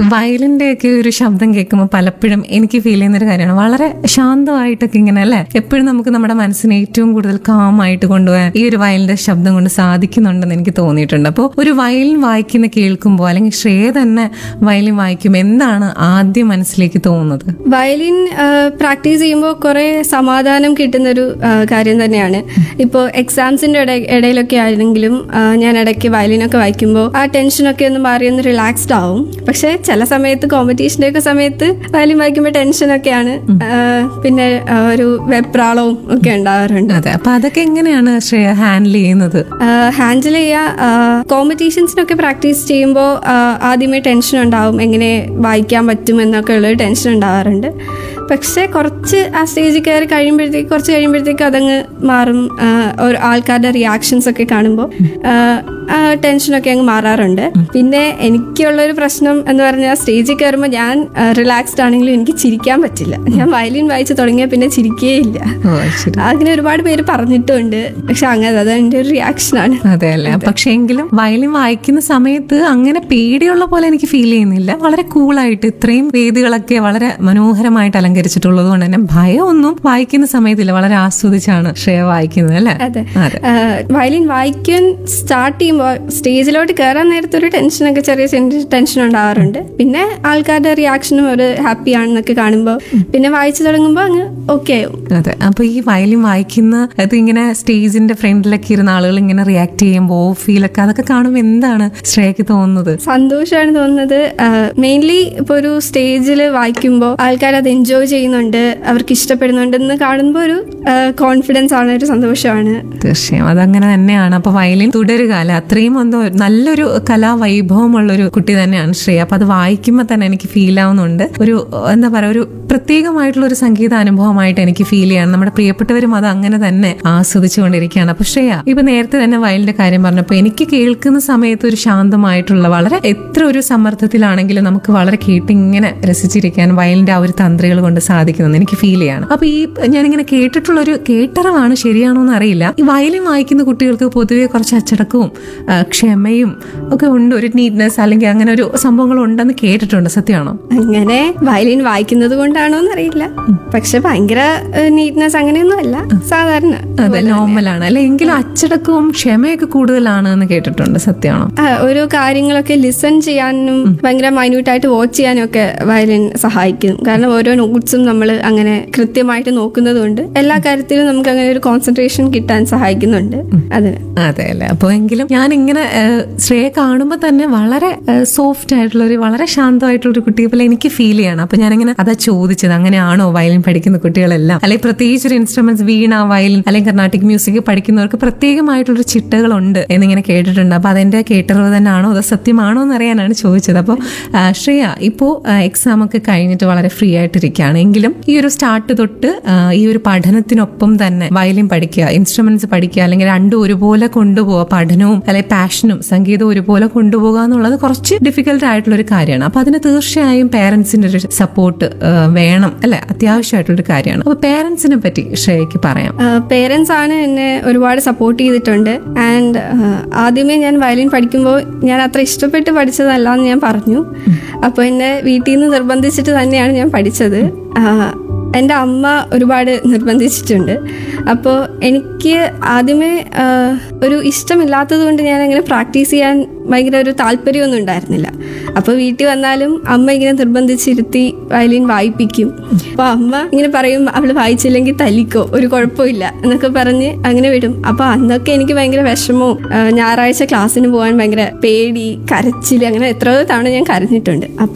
വയലിന്റെ ഒക്കെ ഒരു ശബ്ദം കേൾക്കുമ്പോൾ പലപ്പോഴും എനിക്ക് ഫീൽ ചെയ്യുന്ന ഒരു കാര്യമാണ് വളരെ ശാന്തമായിട്ടൊക്കെ ഇങ്ങനെ അല്ലെ എപ്പോഴും നമുക്ക് നമ്മുടെ മനസ്സിനെ ഏറ്റവും കൂടുതൽ കാമായിട്ട് കൊണ്ടുപോകാൻ ഈ ഒരു വയലിന്റെ ശബ്ദം കൊണ്ട് സാധിക്കുന്നുണ്ടെന്ന് എനിക്ക് തോന്നിയിട്ടുണ്ട് അപ്പോൾ ഒരു വയലിൻ വായിക്കുന്ന കേൾക്കുമ്പോൾ അല്ലെങ്കിൽ ശ്രേയ തന്നെ വയലിൻ വായിക്കുമ്പോൾ എന്താണ് ആദ്യം മനസ്സിലേക്ക് തോന്നുന്നത് വയലിൻ പ്രാക്ടീസ് ചെയ്യുമ്പോൾ കുറേ സമാധാനം കിട്ടുന്നൊരു ആ, കാര്യം തന്നെയാണ് ഇപ്പോൾ എക്സാംസിൻ്റെ ഇട ഇടയിലൊക്കെ ആണെങ്കിലും ആ, ഞാൻ ഇടയ്ക്ക് വയലിനൊക്കെ വായിക്കുമ്പോൾ ആ ടെൻഷനൊക്കെ ഒന്ന് മാറി ഒന്ന് റിലാക്സ്ഡ് ആവും പക്ഷേ ചില സമയത്ത് കോമ്പറ്റീഷൻ്റെ ഒക്കെ സമയത്ത് വയലിൻ വായിക്കുമ്പോൾ ടെൻഷനൊക്കെയാണ് ആ, പിന്നെ ആ, ഒരു വെപ്രാളവും ഒക്കെ ഉണ്ടാവാറുണ്ട് അതെ അപ്പൊ അതൊക്കെ എങ്ങനെയാണ് ശ്രേയ ഹാൻഡിൽ ചെയ്യുന്നത് ഹാൻഡിൽ ചെയ്യുക കോമ്പറ്റീഷൻസിനൊക്കെ പ്രാക്ടീസ് ചെയ്യുമ്പോൾ ആദ്യമേ ടെൻഷൻ ഉണ്ടാവും എങ്ങനെ വായിക്കാൻ പറ്റും എന്നൊക്കെ ഉള്ളൊരു ടെൻഷൻ ഉണ്ടാവാറുണ്ട് പക്ഷേ കുറച്ച് ആ സ്റ്റേജിൽ കയറി കഴിയുമ്പോഴത്തേക്ക് കുറച്ച് കഴിയുമ്പോഴത്തേക്ക് അതങ്ങ് മാറും ആ, ഒരു ആൾക്കാരുടെ റിയാക്ഷൻസ് ഒക്കെ കാണുമ്പോൾ ആ ടെൻഷനൊക്കെ അങ്ങ് മാറാറുണ്ട് പിന്നെ എനിക്കുള്ളൊരു പ്രശ്നം എന്ന് പറഞ്ഞാൽ സ്റ്റേജിൽ കയറുമ്പോൾ ഞാൻ റിലാക്സ്ഡ് ആണെങ്കിലും എനിക്ക് ചിരിക്കാൻ പറ്റില്ല ഞാൻ വയലിൻ വായിച്ച് തുടങ്ങിയാൽ പിന്നെ ചിരിക്കുകയില്ല ഓ ശരി അങ്ങനെ ഒരുപാട് പേര് പറഞ്ഞിട്ടുണ്ട് പക്ഷെ അങ്ങനെ അത് എൻ്റെ ഒരു റിയാക്ഷനാണ് അതെ അല്ലേ പക്ഷെ എങ്കിലും വയലിൻ വായിക്കുന്ന സമയത്ത് അങ്ങനെ പേടിയുള്ള പോലെ എനിക്ക് ഫീൽ ചെയ്യുന്നില്ല വളരെ കൂളായിട്ട് ഇത്രയും വേദികളൊക്കെ വളരെ മനോഹരമായിട്ട് അലങ്കരിച്ചിട്ടുള്ളത് കൊണ്ട് തന്നെ ഭയമൊന്നും വായിക്കുന്ന സമയത്തില്ല വളരെ ആസ്വദിച്ചാണ് ശ്രേയ വായിക്കുന്നത് അല്ലേ അതെ അതെ വയലിൻ വായിക്കാൻ സ്റ്റാർട്ട് ചെയ്യുമ്പോൾ സ്റ്റേജിലോട്ട് കയറാൻ നേരത്തെ ഒരു ടെൻഷനൊക്കെ ചെറിയ ടെൻഷൻ ഉണ്ടാവാറുണ്ട് പിന്നെ ആൾക്കാരുടെ റിയാക്ഷനും ഒരു ഹാപ്പി ആണെന്നൊക്കെ കാണുമ്പോൾ പിന്നെ വായിച്ചു തുടങ്ങുമ്പോൾ അങ്ങ് ഓക്കെ ആവും അതെ അപ്പൊ ഈ വയലിൻ വായിക്കുന്ന അത് ഇങ്ങനെ സ്റ്റേജിന്റെ ഫ്രണ്ടിലൊക്കെ ഇരുന്ന ആളുകൾ ഇങ്ങനെ റിയാക്ട് ചെയ്യുമ്പോൾ ഫീലൊക്കെ അതൊക്കെ കാണുമ്പോൾ എന്താണ് ശ്രേയക്ക് തോന്നുന്നത് സന്തോഷമാണ് തോന്നുന്നത് മെയിൻലി ഇപ്പോൾ ഒരു സ്റ്റേജിൽ വായിക്കുമ്പോൾ ആൾക്കാർ അത് എൻജോയ് ചെയ്യുന്നുണ്ട് അവർക്ക് ഇഷ്ടപ്പെടുന്നുണ്ടെന്ന് കാണുമ്പോൾ ഒരു കോൺഫിഡൻസ് ആണ് ഒരു സന്തോഷമാണ് തീർച്ചയായും അതങ്ങനെ തന്നെയാണ് അപ്പൊ വയലിൻ തുടരുക അല്ലെ അത്രയും എന്തോ നല്ലൊരു കലാവൈഭവമുള്ള ഒരു കുട്ടി തന്നെയാണ് ശ്രേയ അപ്പൊ അത് വായിക്കുമ്പോൾ തന്നെ എനിക്ക് ഫീൽ ആവുന്നുണ്ട് ഒരു എന്താ പറയാ ഒരു പ്രത്യേകമായിട്ടുള്ള ഒരു സംഗീത അനുഭവമായിട്ട് എനിക്ക് ഫീൽ ചെയ്യാണ് നമ്മുടെ പ്രിയപ്പെട്ടവരും അത് അങ്ങനെ തന്നെ ആസ്വദിച്ചുകൊണ്ടിരിക്കുകയാണ് അപ്പൊ ശ്രേയ ഇപ്പൊ നേരത്തെ തന്നെ വയലിന്റെ കാര്യം പറഞ്ഞപ്പോൾ എനിക്ക് കേൾക്കുന്ന സമയത്ത് ഒരു ശാന്തമായിട്ടുള്ള വളരെ എത്ര ഒരു സമ്മർദ്ദത്തിലാണെങ്കിലും നമുക്ക് വളരെ കേട്ടിങ്ങനെ രസിച്ചിരിക്കാൻ വയലിന്റെ ആ ഒരു തന്ത്രികൾ കൊണ്ട് സാധിക്കുന്നെന്ന് എനിക്ക് ഫീൽ ചെയ്യാണ് അപ്പൊ ഈ ഞാനിങ്ങനെ കേട്ടിട്ടുള്ള ഒരു കേട്ടറിവാണ് ശരിയാണോ എന്ന് അറിയില്ല ഈ വയലിൻ വായിക്കുന്ന കുട്ടികൾക്ക് പൊതുവെ കുറച്ച് അച്ചടക്കവും ആ, ക്ഷമയും ഒക്കെ ഉണ്ട് ഒരു നീറ്റ്നെസ് അല്ലെങ്കിൽ അങ്ങനെ ഒരു സംഭവങ്ങൾ ഉണ്ടെന്ന് കേട്ടിട്ടുണ്ട് സത്യമാണോ അങ്ങനെ വയലിൻ വായിക്കുന്നത് കൊണ്ടാണോ എന്നറിയില്ല പക്ഷെ ഭയങ്കര നീറ്റ്നെസ് അങ്ങനെയൊന്നും അല്ല സാധാരണ അതെ നോർമലാണ് അല്ലെ എങ്കിലും അച്ചടക്കവും ക്ഷമയൊക്കെ കൂടുതലാണ് എന്ന് കേട്ടിട്ടുണ്ട് സത്യമാണോ ആ, ഓരോ കാര്യങ്ങളൊക്കെ ലിസൺ ചെയ്യാനും ഭയങ്കര മൈന്യൂട്ടായിട്ട് വാച്ച് ചെയ്യാനും ഒക്കെ വയലിൻ സഹായിക്കും കാരണം ഓരോ നോട്ട്സും നമ്മൾ അങ്ങനെ കൃത്യമായിട്ട് നോക്കുന്നത് കൊണ്ട് എല്ലാ കാര്യത്തിലും നമുക്ക് അങ്ങനെ ഒരു കോൺസെൻട്രേഷൻ കിട്ടാൻ സഹായിക്കുന്നുണ്ട് അതിന് അതെ അല്ലേ അപ്പോൾ എങ്കിലും ഞാൻ ഇങ്ങനെ ശ്രേയ കാണുമ്പോൾ തന്നെ വളരെ സോഫ്റ്റ് ആയിട്ടുള്ള ഒരു വളരെ ശാന്തമായിട്ടുള്ള ഒരു കുട്ടിയെ പോലെ എനിക്ക് ഫീൽ ചെയ്യണം അപ്പൊ ഞാനിങ്ങനെ അതാ ചോദിച്ചത് അങ്ങനെയാണോ വയലിൻ പഠിക്കുന്ന കുട്ടികളെല്ലാം അല്ലെങ്കിൽ പ്രത്യേകിച്ച് ഒരു ഇൻസ്ട്രുമെന്റ്സ് വീണ വയലിൻ അല്ലെങ്കിൽ കർണാട്ടിക് മ്യൂസിക് പഠിക്കുന്നവർക്ക് പ്രത്യേകമായിട്ടുള്ളൊരു ചിട്ടകളുണ്ട് എന്നിങ്ങനെ കേട്ടിട്ടുണ്ട് അപ്പൊ അതെന്റെ കേട്ടറിവ് തന്നെയാണോ അതോ സത്യമാണോ എന്ന് അറിയാനാണ് ചോദിച്ചത് അപ്പോൾ ശ്രേയ ഇപ്പോൾ എക്സാം ഒക്കെ കഴിഞ്ഞിട്ട് വളരെ ഫ്രീ ആയിട്ടിരിക്കുകയാണ് എങ്കിലും ഈ ഒരു സ്റ്റാർട്ട് തൊട്ട് ആ, ഈ ഒരു പഠനത്തിനൊപ്പം തന്നെ വയലിൻ പഠിക്കുക ഇൻസ്ട്രുമെന്റ്സ് പഠിക്കുക അല്ലെങ്കിൽ രണ്ടും ഒരുപോലെ കൊണ്ടുപോകുക പഠനവും അല്ലെങ്കിൽ പാഷനും സംഗീതവും ഒരുപോലെ കൊണ്ടുപോകുക എന്നുള്ളത് കുറച്ച് ഡിഫിക്കൽട്ട് ആയിട്ടുള്ള ഒരു കാര്യമാണ് അപ്പൊ അതിന് തീർച്ചയായും പേരൻസിന്റെ ഒരു സപ്പോർട്ട് വേണം അല്ലെ അത്യാവശ്യമായിട്ടുള്ള കാര്യമാണ് അപ്പൊ പേരൻസിനെ പറ്റി ശ്രേയക്ക് പറയാം പേരൻസ് ആണ് എന്നെ ഒരുപാട് സപ്പോർട്ട് ചെയ്തിട്ടുണ്ട് ആൻഡ് ആദ്യമേ ഞാൻ വയലിൻ പഠിക്കുമ്പോൾ ഞാൻ അത്ര ഇഷ്ടപ്പെട്ട് പഠിച്ചതല്ല എന്ന് ഞാൻ പറഞ്ഞു അപ്പോൾ എന്നെ വീട്ടിൽ നിന്ന് നിർബന്ധിച്ചിട്ട് തന്നെയാണ് ഞാൻ പഠിച്ചത് ആ, എൻ്റെ അമ്മ ഒരുപാട് നിർബന്ധിച്ചിട്ടുണ്ട് അപ്പോൾ എനിക്ക് ആദ്യമേ ആ, ഒരു ഇഷ്ടമില്ലാത്തത് കൊണ്ട് ഞാൻ അങ്ങനെ പ്രാക്ടീസ് ചെയ്യാൻ ഭയങ്കര ഒരു താല്പര്യമൊന്നും ഉണ്ടായിരുന്നില്ല അപ്പോൾ വീട്ടിൽ വന്നാലും അമ്മ ഇങ്ങനെ നിർബന്ധിച്ചിരുത്തി വയലിൻ വായിപ്പിക്കും അപ്പോൾ അമ്മ ഇങ്ങനെ പറയും അവൾ വായിച്ചില്ലെങ്കിൽ തല്ലിക്കോ ഒരു കുഴപ്പമില്ല എന്നൊക്കെ പറഞ്ഞ് അങ്ങനെ വിടും അപ്പോൾ അന്നൊക്കെ എനിക്ക് ഭയങ്കര വിഷമവും ആ, ഞായറാഴ്ച ക്ലാസ്സിന് പോകാൻ ഭയങ്കര പേടി കരച്ചിൽ അങ്ങനെ എത്രയോ തവണ ഞാൻ കരഞ്ഞിട്ടുണ്ട് അപ്പോൾ